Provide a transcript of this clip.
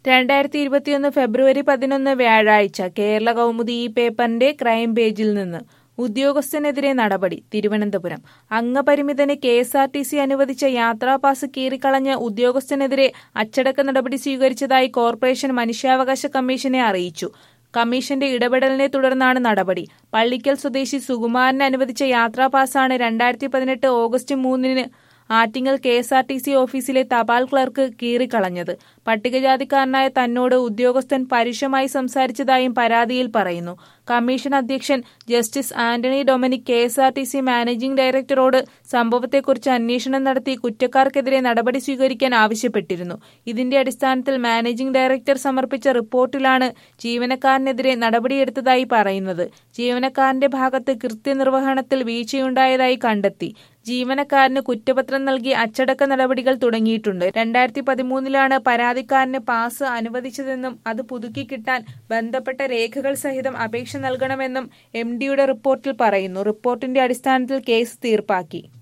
രണ്ടായിരത്തി ഇരുപത്തിയൊന്ന് ഫെബ്രുവരി പതിനൊന്ന് വ്യാഴാഴ്ച കേരള കൗമുദി ഈ പേപ്പറിന്റെ ക്രൈം പേജിൽ നിന്ന് ഉദ്യോഗസ്ഥനെതിരെ നടപടി തിരുവനന്തപുരം അംഗപരിമിതന് K S R T C അനുവദിച്ച യാത്രാപാസ് കീറിക്കളഞ്ഞ ഉദ്യോഗസ്ഥനെതിരെ അച്ചടക്ക നടപടി സ്വീകരിച്ചതായി കോർപ്പറേഷൻ മനുഷ്യാവകാശ കമ്മീഷനെ അറിയിച്ചു കമ്മീഷന്റെ ഇടപെടലിനെ തുടർന്നാണ് നടപടി പള്ളിക്കൽ സ്വദേശി സുകുമാരന് അനുവദിച്ച യാത്രാപാസാണ് രണ്ടായിരത്തി പതിനെട്ട് ഓഗസ്റ്റ് മൂന്നിന് Attingal K S R T C ഓഫീസിലെ തപാൽ ക്ലർക്ക് കീറിക്കളഞ്ഞത് പട്ടികജാതിക്കാരനായ തന്നോട് ഉദ്യോഗസ്ഥൻ പരുഷമായി സംസാരിച്ചതായും പരാതിയിൽ പറയുന്നു കമ്മീഷൻ അധ്യക്ഷൻ justice Antony Dominic K S R T C managing ഡയറക്ടറോട് സംഭവത്തെക്കുറിച്ച് അന്വേഷണം നടത്തി കുറ്റക്കാർക്കെതിരെ നടപടി സ്വീകരിക്കാൻ ആവശ്യപ്പെട്ടിരുന്നു ഇതിന്റെ അടിസ്ഥാനത്തിൽ മാനേജിംഗ് ഡയറക്ടർ സമർപ്പിച്ച റിപ്പോർട്ടിലാണ് ജീവനക്കാരനെതിരെ നടപടിയെടുത്തതായി പറയുന്നത് ജീവനക്കാരന്റെ ഭാഗത്ത് കൃത്യനിർവഹണത്തിൽ വീഴ്ചയുണ്ടായതായി കണ്ടെത്തി ജീവനക്കാരന് കുറ്റപത്രം നൽകി അച്ചടക്ക നടപടികൾ തുടങ്ങിയിട്ടുണ്ട് രണ്ടായിരത്തി പതിമൂന്നിലാണ് പരാതിക്കാരന് പാസ് അനുവദിച്ചതെന്നും അത് പുതുക്കി കിട്ടാൻ ബന്ധപ്പെട്ട രേഖകൾ സഹിതം അപേക്ഷ നൽകണമെന്നും എം ഡിയുടെ റിപ്പോർട്ടിൽ പറയുന്നു റിപ്പോർട്ടിന്റെ അടിസ്ഥാനത്തിൽ കേസ് തീർപ്പാക്കി